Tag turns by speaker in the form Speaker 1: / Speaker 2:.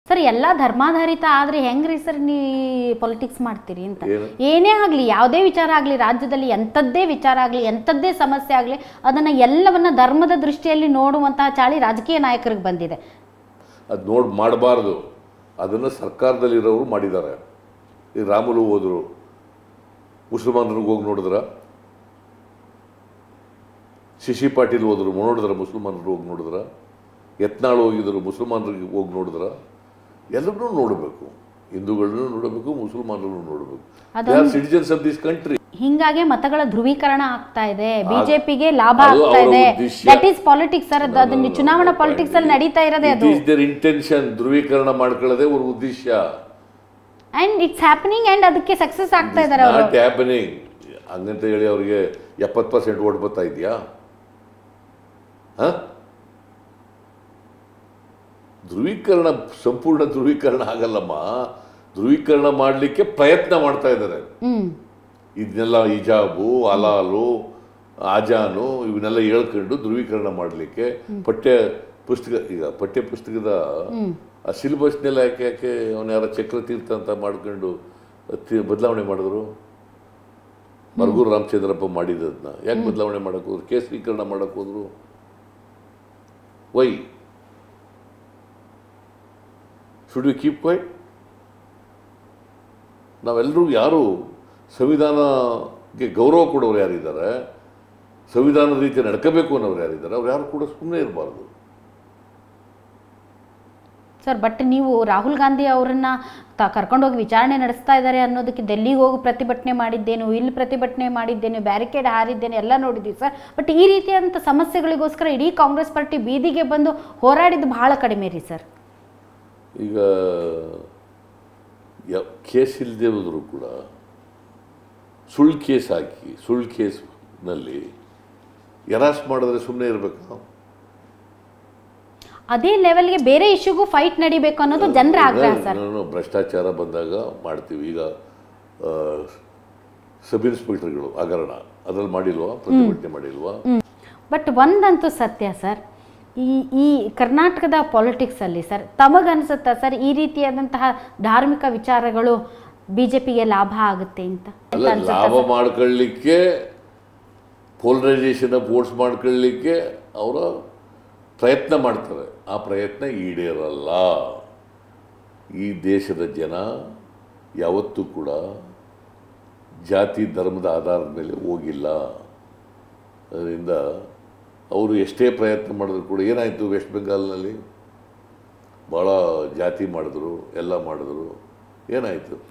Speaker 1: Sir ಎಲ್ಲ ಧರ್ಮಾಧಾರಿತ ಆದ್ರೆ ಹೆಂಗ್ರಿ ಸರ್ ನೀ ಪೊಲಿಟಿಕ್ಸ್ ಮಾಡ್ತೀರಿ ಅಂತ
Speaker 2: ಏನು?
Speaker 1: ಏನೇ ಆಗಲಿ ಯಾವುದೇ ವಿಚಾರ ಆಗಲಿ ರಾಜ್ಯದಲ್ಲಿ ಎಂಥದ್ದೇ ವಿಚಾರ ಆಗಲಿ ಎಂಥದ್ದೇ ಸಮಸ್ಯೆ ಆಗಲಿ ಅದನ್ನು ಎಲ್ಲವನ್ನ ಧರ್ಮದ ದೃಷ್ಟಿಯಲ್ಲಿ ನೋಡುವಂತಹ ಚಾಳಿ ರಾಜಕೀಯ ನಾಯಕರಿಗೆ ಬಂದಿದೆ
Speaker 2: ಅದು ನೋಡಿ ಮಾಡಬಾರ್ದು ಅದನ್ನು ಸರ್ಕಾರದಲ್ಲಿರೋರು ಮಾಡಿದ್ದಾರೆ ಈ ರಾಮುಲು ಹೋದರು ಮುಸಲ್ಮಾನರಿಗೆ ಹೋಗಿ ನೋಡಿದ್ರ ಶಿಶಿ ಪಾಟೀಲ್ ಹೋದ್ರು ನೋಡಿದ್ರ ಮುಸಲ್ಮಾನರು ಹೋಗಿ ನೋಡಿದ್ರ ಯತ್ನಾಳ್ ಹೋಗಿದ್ರು ಮುಸಲ್ಮಾನರಿಗೆ ಹೋಗಿ ನೋಡಿದ್ರ ಎಲ್ಲರನ್ನೂ ನೋಡಬೇಕು ಹಿಂದೂಗಳನ್ನೂ ನೋಡಬೇಕು ಮುಸಲ್ಮಾನರನ್ನು ನೋಡಬೇಕು they are citizens of this country
Speaker 1: ಹಿಂಗಾಗಿ ಮತಗಳ ಧ್ರುವೀಕರಣ ಆಗ್ತಾ ಇದೆ ಬಿಜೆಪಿಗೆ ಲಾಭ
Speaker 2: ಅದು
Speaker 1: ಆಗ್ತಾ
Speaker 2: ಅವರ
Speaker 1: ಇದೆ
Speaker 2: ಉದ್ದೇಶ.
Speaker 1: ದಟ್ ಈಸ್ ಪಾಲಿಟಿಕ್ಸ್ ಸರ್ ಅದು ಅದನ್ನ ಚುನಾವಣಾ ಪಾಲಿಟಿಕ್ಸ್ ಅಲ್ಲಿ ನಡೀತಾ ಇರೋದೇ ಅದು
Speaker 2: ಇಸ್ ದೇರ್ ಇಂಟೆನ್ಷನ್ ಧ್ರುವೀಕರಣ ಮಾಡ್ಕೊಳ್ಳೋದೇ ಅವ್ರ ಉದ್ದೇಶ
Speaker 1: ಅಂಡ್ ಇಟ್ಸ್ ಹ್ಯಾಪನಿಂಗ್ ಅಂಡ್ ಅದಕ್ಕೆ ಸಕ್ಸಸ್ ಆಗ್ತಾ ಇದಾರೆ ಅವರು
Speaker 2: ನಾಟ್ ಹ್ಯಾಪನಿಂಗ್ ಹಂಗಂತ ಹೇಳಿ ಅವರಿಗೆ ಎಪ್ಪತ್ತು ಪರ್ಸೆಂಟ್ ಓಟ್ ಬರ್ತಾ ಇದೆಯಾ ಧ್ರುವೀಕರಣ ಸಂಪೂರ್ಣ ಧ್ರುವೀಕರಣ ಆಗಲ್ಲಮ್ಮ ಧ್ರುವೀಕರಣ ಮಾಡಲಿಕ್ಕೆ ಪ್ರಯತ್ನ ಮಾಡ್ತಾ ಇದ್ದಾರೆ
Speaker 1: ಹ್ಮ್
Speaker 2: ಇದನ್ನೆಲ್ಲ ಇಜಾಬು ಅಲಾಲು ಆಜಾನು ಇವನ್ನೆಲ್ಲ ಹೇಳ್ಕೊಂಡು ಧ್ರುವೀಕರಣ ಮಾಡಲಿಕ್ಕೆ ಪಠ್ಯ ಪುಸ್ತಕ ಈಗ ಪಠ್ಯ ಪುಸ್ತಕದ ಆ ಸಿಲೆಬಸ್ನೆಲ್ಲ ಯಾಕೆ ಯಾಕೆ ಅವನ ಯಾರ ಚಕ್ರತೀರ್ಥ ಅಂತ ಮಾಡ್ಕೊಂಡು ತಿ- ಬದಲಾವಣೆ ಮಾಡಿದ್ರು ಮರಗೂರು ರಾಮಚಂದ್ರಪ್ಪ ಮಾಡಿದ್ದನ್ನ ಯಾಕೆ ಬದಲಾವಣೆ ಮಾಡಕ್ ಹೋದ್ರು ಕೇಸರೀಕರಣ ಮಾಡಕ್ ಹೋದ್ರು why should we keep why ನಾವೆಲ್ಲರೂ ಯಾರು ಸಂವಿಧಾನಕ್ಕೆ ಗೌರವ ಕೊಡೋರು ಯಾರಿದ್ದಾರೆ ಸಂವಿಧಾನದ ರೀತಿ ನಡ್ಕೋಬೇಕು ಅನ್ನೋರು ಯಾರಿದ್ದಾರೆ ಅವ್ರು ಯಾರು ಕೂಡ ಸುಮ್ಮನೆ ಇರಬಾರ್ದು
Speaker 1: ಸರ್ ಬಟ್ ನೀವು ರಾಹುಲ್ ಗಾಂಧಿ ಅವರನ್ನ ತ ಕರ್ಕೊಂಡೋಗಿ ವಿಚಾರಣೆ ನಡೆಸ್ತಾ ಇದ್ದಾರೆ ಅನ್ನೋದಕ್ಕೆ ಡೆಲ್ಲಿಗೆ ಹೋಗಿ ಪ್ರತಿಭಟನೆ ಮಾಡಿದ್ದೇನು ಇಲ್ಲಿ ಪ್ರತಿಭಟನೆ ಮಾಡಿದ್ದೇನೆ ಬ್ಯಾರಿಕೇಡ್ ಹಾರಿದ್ದೇನೆ ಎಲ್ಲ ನೋಡಿದ್ವಿ ಸರ್ ಬಟ್ ಈ ರೀತಿಯಾದಂಥ ಸಮಸ್ಯೆಗಳಿಗೋಸ್ಕರ ಇಡೀ ಕಾಂಗ್ರೆಸ್ ಪಾರ್ಟಿ ಬೀದಿಗೆ ಬಂದು ಹೋರಾಡಿದ್ದು ಬಹಳ ಕಡಿಮೆ ರೀ ಸರ್
Speaker 2: ಈಗ ಯ- ಕೇಸ್ ಇಲ್ಲದೆ ಹೋದರೂ ಕೂಡ ಸುಳ್ಳು ಕೇಸ್ ಹಾಕಿ ಸುಳ್ಳು ಕೇಸ್ನಲ್ಲಿ ಎರಾಸ್ ಮಾಡಿದ್ರೆ ಸುಮ್ಮನೆ ಇರಬೇಕಾ
Speaker 1: ಅದೇ ಲೆವೆಲ್ಗೆ ಬೇರೆ ಇಶ್ಯೂಗೂ ಫೈಟ್ ನಡಿಬೇಕು ಅನ್ನೋದು ಜನರ ಆಗ್ರಹ ಸರ್
Speaker 2: ನಾನು ಭ್ರಷ್ಟಾಚಾರ ಬಂದಾಗ ಮಾಡ್ತೀವಿ ಈಗ ಆ, ಸಬ್ ಇನ್ಸ್ಪೆಕ್ಟರ್ಗಳು ಹಗರಣ ಅದ್ರಲ್ಲಿ ಮಾಡಿಲ್ವಾ ಪ್ರತಿಭಟನೆ ಮಾಡಿಲ್ವಾ
Speaker 1: ಬಟ್ ಒಂದಂತೂ ಸತ್ಯ ಸರ್ ಈ ಈ ಕರ್ನಾಟಕದ ಪಾಲಿಟಿಕ್ಸಲ್ಲಿ ಸರ್ ತಮಗನ್ಸುತ್ತಾ ಸರ್ ಈ ರೀತಿಯಾದಂತಹ ಧಾರ್ಮಿಕ ವಿಚಾರಗಳು ಬಿ ಜೆ ಪಿಗೆ ಲಾಭ ಆಗುತ್ತೆ ಅಂತ
Speaker 2: ಅಲ್ಲ ಲಾಭ ಮಾಡ್ಕೊಳ್ಳಿಕ್ಕೆ ಪೋಲರೈಸೇಷನ್ ವೋಟ್ಸ್ ಮಾಡ್ಕೊಳ್ಳಿಕ್ಕೆ ಅವರ ಪ್ರಯತ್ನ ಮಾಡ್ತಾರೆ ಆ ಪ್ರಯತ್ನ ಈಡೇರಲ್ಲ ಈ ದೇಶದ ಜನ ಯಾವತ್ತೂ ಕೂಡ ಜಾತಿ ಧರ್ಮದ ಆಧಾರದ ಮೇಲೆ ಹೋಗಿಲ್ಲ ಅದರಿಂದ ಅವರು ಎಷ್ಟೇ ಪ್ರಯತ್ನ ಮಾಡಿದ್ರು ಕೂಡ ಏನಾಯಿತು ವೆಸ್ಟ್ ಬೆಂಗಾಲ್ನಲ್ಲಿ ಭಾಳ ಜಾತಿ ಮಾಡಿದ್ರು ಎಲ್ಲ ಮಾಡಿದ್ರು ಏನಾಯಿತು